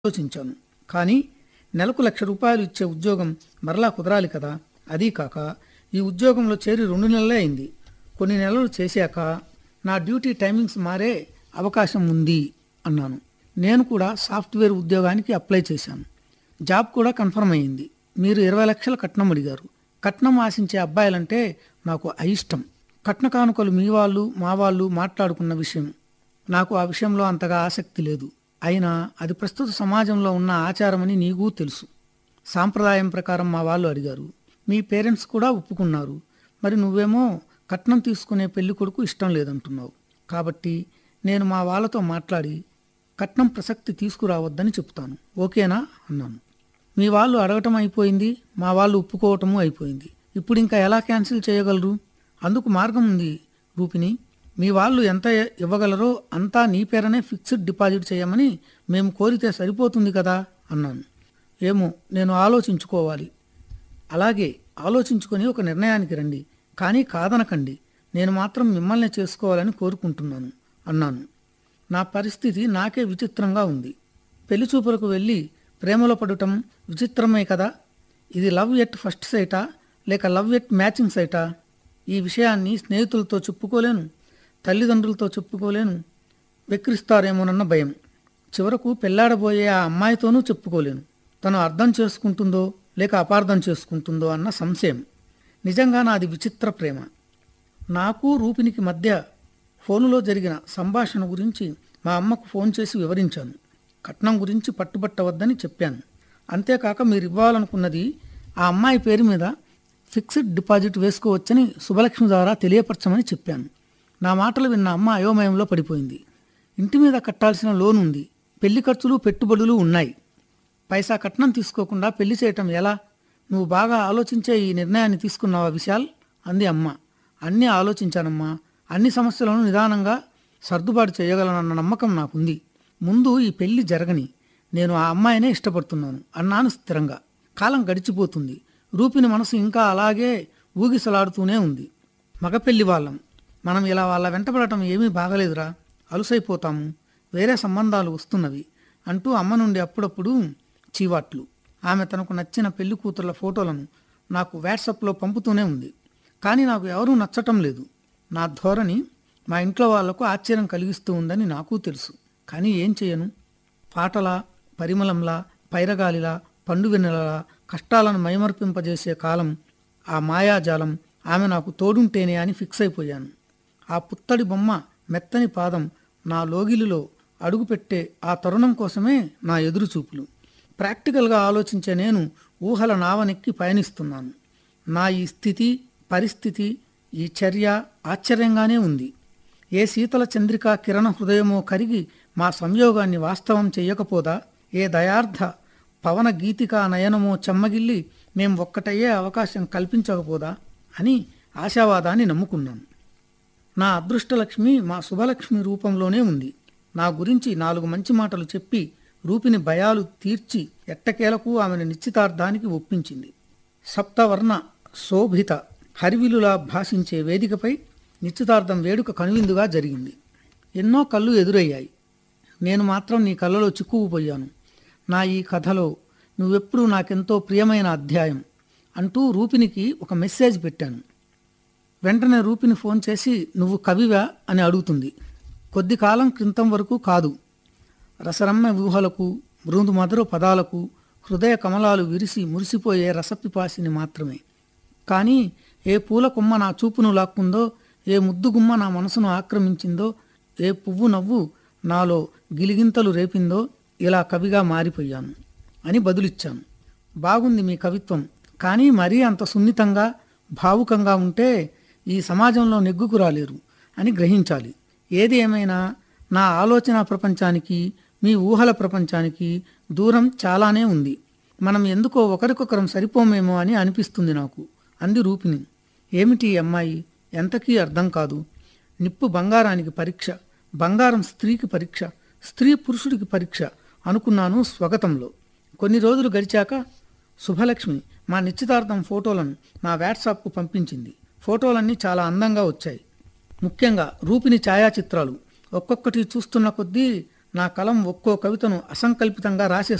ఆలోచించాను కానీ నెలకు లక్ష రూపాయలు ఇచ్చే ఉద్యోగం మరలా కుదరాలి కదా అదీ కాక ఈ ఉద్యోగంలో చేరి రెండు నెలలే అయింది కొన్ని నెలలు చేశాక నా డ్యూటీ టైమింగ్స్ మారే అవకాశం ఉంది అన్నాను నేను కూడా సాఫ్ట్వేర్ ఉద్యోగానికి అప్లై చేశాను జాబ్ కూడా కన్ఫర్మ్ అయ్యింది మీరు ఇరవై లక్షల కట్నం అడిగారు కట్నం ఆశించే అబ్బాయిలంటే నాకు అయిష్టం కట్న కానుకలు మీ వాళ్ళు మా వాళ్ళు మాట్లాడుకున్న విషయం నాకు ఆ విషయంలో అంతగా ఆసక్తి లేదు అయినా అది ప్రస్తుత సమాజంలో ఉన్న ఆచారమని నీకు తెలుసు సాంప్రదాయం ప్రకారం మా వాళ్ళు అడిగారు మీ పేరెంట్స్ కూడా ఒప్పుకున్నారు మరి నువ్వేమో కట్నం తీసుకునే పెళ్లి కొడుకు ఇష్టం లేదంటున్నావు కాబట్టి నేను మా వాళ్ళతో మాట్లాడి కట్నం ప్రసక్తి తీసుకురావద్దని చెప్తాను ఓకేనా అన్నాను మీ వాళ్ళు అడగటం అయిపోయింది మా వాళ్ళు ఒప్పుకోవటము అయిపోయింది ఇప్పుడు ఇంకా ఎలా క్యాన్సిల్ చేయగలరు అందుకు మార్గం ఉంది రూపిణి మీ వాళ్ళు ఎంత ఇవ్వగలరో అంతా నీ పేరనే ఫిక్స్డ్ డిపాజిట్ చేయమని మేము కోరితే సరిపోతుంది కదా అన్నాను ఏమో నేను ఆలోచించుకోవాలి అలాగే ఆలోచించుకొని ఒక నిర్ణయానికి రండి కానీ కాదనకండి నేను మాత్రం మిమ్మల్ని చేసుకోవాలని కోరుకుంటున్నాను అన్నాను నా పరిస్థితి నాకే విచిత్రంగా ఉంది పెళ్లి చూపులకు వెళ్ళి ప్రేమలో పడటం విచిత్రమే కదా ఇది లవ్ ఎట్ ఫస్ట్ సైటా లేక లవ్ ఎట్ మ్యాచింగ్ సైటా ఈ విషయాన్ని స్నేహితులతో చెప్పుకోలేను తల్లిదండ్రులతో చెప్పుకోలేను వెక్కిరిస్తారేమోనన్న భయం చివరకు పెళ్లాడబోయే ఆ అమ్మాయితోనూ చెప్పుకోలేను తను అర్థం చేసుకుంటుందో లేక అపార్థం చేసుకుంటుందో అన్న సంశయం నిజంగా నాది విచిత్ర ప్రేమ నాకు రూపినికి మధ్య ఫోనులో జరిగిన సంభాషణ గురించి మా అమ్మకు ఫోన్ చేసి వివరించాను కట్నం గురించి పట్టుబట్టవద్దని చెప్పాను అంతేకాక మీరు ఇవ్వాలనుకున్నది ఆ అమ్మాయి పేరు మీద ఫిక్స్డ్ డిపాజిట్ వేసుకోవచ్చని శుభలక్ష్మి ద్వారా తెలియపరచమని చెప్పాను నా మాటలు విన్న అమ్మ అయోమయంలో పడిపోయింది ఇంటి మీద కట్టాల్సిన లోన్ ఉంది పెళ్లి ఖర్చులు పెట్టుబడులు ఉన్నాయి పైసా కట్నం తీసుకోకుండా పెళ్లి చేయటం ఎలా నువ్వు బాగా ఆలోచించే ఈ నిర్ణయాన్ని తీసుకున్నావా విశాల్ అంది అమ్మ అన్నీ ఆలోచించానమ్మా అన్ని సమస్యలను నిదానంగా సర్దుబాటు చేయగలనన్న నమ్మకం నాకుంది ముందు ఈ పెళ్లి జరగని నేను ఆ అమ్మాయినే ఇష్టపడుతున్నాను అన్నాను స్థిరంగా కాలం గడిచిపోతుంది రూపిని మనసు ఇంకా అలాగే ఊగిసలాడుతూనే ఉంది మగ పెళ్లి వాళ్ళం మనం ఇలా వాళ్ళ వెంటపడటం ఏమీ బాగలేదురా అలుసైపోతాము వేరే సంబంధాలు వస్తున్నవి అంటూ అమ్మ నుండి అప్పుడప్పుడు చీవాట్లు ఆమె తనకు నచ్చిన పెళ్లి కూతుర్ల ఫోటోలను నాకు వాట్సాప్లో పంపుతూనే ఉంది కానీ నాకు ఎవరూ నచ్చటం లేదు నా ధోరణి మా ఇంట్లో వాళ్లకు ఆశ్చర్యం కలిగిస్తూ ఉందని నాకు తెలుసు కానీ ఏం చేయను పాటలా పరిమళంలా పైరగాలిలా పండు వెన్నెలలా కష్టాలను మైమర్పింపజేసే కాలం ఆ మాయాజాలం ఆమె నాకు తోడుంటేనే అని ఫిక్స్ అయిపోయాను ఆ పుత్తడి బొమ్మ మెత్తని పాదం నా లోగిలిలో అడుగుపెట్టే ఆ తరుణం కోసమే నా ఎదురుచూపులు ప్రాక్టికల్గా ఆలోచించే నేను ఊహల నావనెక్కి పయనిస్తున్నాను నా ఈ స్థితి పరిస్థితి ఈ చర్య ఆశ్చర్యంగానే ఉంది ఏ శీతల చంద్రికా కిరణ హృదయమో కరిగి మా సంయోగాన్ని వాస్తవం చెయ్యకపోదా ఏ దయార్థ పవన గీతికా నయనమో చెమ్మగిల్లి మేం ఒక్కటయ్యే అవకాశం కల్పించకపోదా అని ఆశావాదాన్ని నమ్ముకున్నాను నా అదృష్టలక్ష్మి మా శుభలక్ష్మి రూపంలోనే ఉంది నా గురించి నాలుగు మంచి మాటలు చెప్పి రూపిని భయాలు తీర్చి ఎట్టకేలకు ఆమెను నిశ్చితార్థానికి ఒప్పించింది సప్తవర్ణ శోభిత హరివిలులా భాషించే వేదికపై నిశ్చితార్థం వేడుక కనువిందుగా జరిగింది ఎన్నో కళ్ళు ఎదురయ్యాయి నేను మాత్రం నీ కళ్ళలో చిక్కుకుపోయాను నా ఈ కథలో నువ్వెప్పుడూ నాకెంతో ప్రియమైన అధ్యాయం అంటూ రూపినికి ఒక మెసేజ్ పెట్టాను వెంటనే రూపిని ఫోన్ చేసి నువ్వు కవివా అని అడుగుతుంది కొద్ది కాలం క్రితం వరకు కాదు రసరమ్య ఊహలకు మృదు మధుర పదాలకు హృదయ కమలాలు విరిసి మురిసిపోయే రసపిపాసిని మాత్రమే కానీ ఏ పూల కొమ్మ నా చూపును లాక్కుందో ఏ ముద్దు గుమ్మ నా మనసును ఆక్రమించిందో ఏ పువ్వు నవ్వు నాలో గిలిగింతలు రేపిందో ఇలా కవిగా మారిపోయాను అని బదులిచ్చాను బాగుంది మీ కవిత్వం కానీ మరీ అంత సున్నితంగా భావుకంగా ఉంటే ఈ సమాజంలో నెగ్గుకు రాలేరు అని గ్రహించాలి ఏది ఏమైనా నా ఆలోచన ప్రపంచానికి మీ ఊహల ప్రపంచానికి దూరం చాలానే ఉంది మనం ఎందుకో ఒకరికొకరం సరిపోమేమో అని అనిపిస్తుంది నాకు అంది రూపిణి ఏమిటి ఈ అమ్మాయి ఎంతకీ అర్థం కాదు నిప్పు బంగారానికి పరీక్ష బంగారం స్త్రీకి పరీక్ష స్త్రీ పురుషుడికి పరీక్ష అనుకున్నాను స్వగతంలో కొన్ని రోజులు గడిచాక శుభలక్ష్మి మా నిశ్చితార్థం ఫోటోలను నా వాట్సాప్కు పంపించింది ఫోటోలన్నీ చాలా అందంగా వచ్చాయి ముఖ్యంగా రూపిని ఛాయాచిత్రాలు ఒక్కొక్కటి చూస్తున్న కొద్దీ నా కలం ఒక్కో కవితను అసంకల్పితంగా రాసే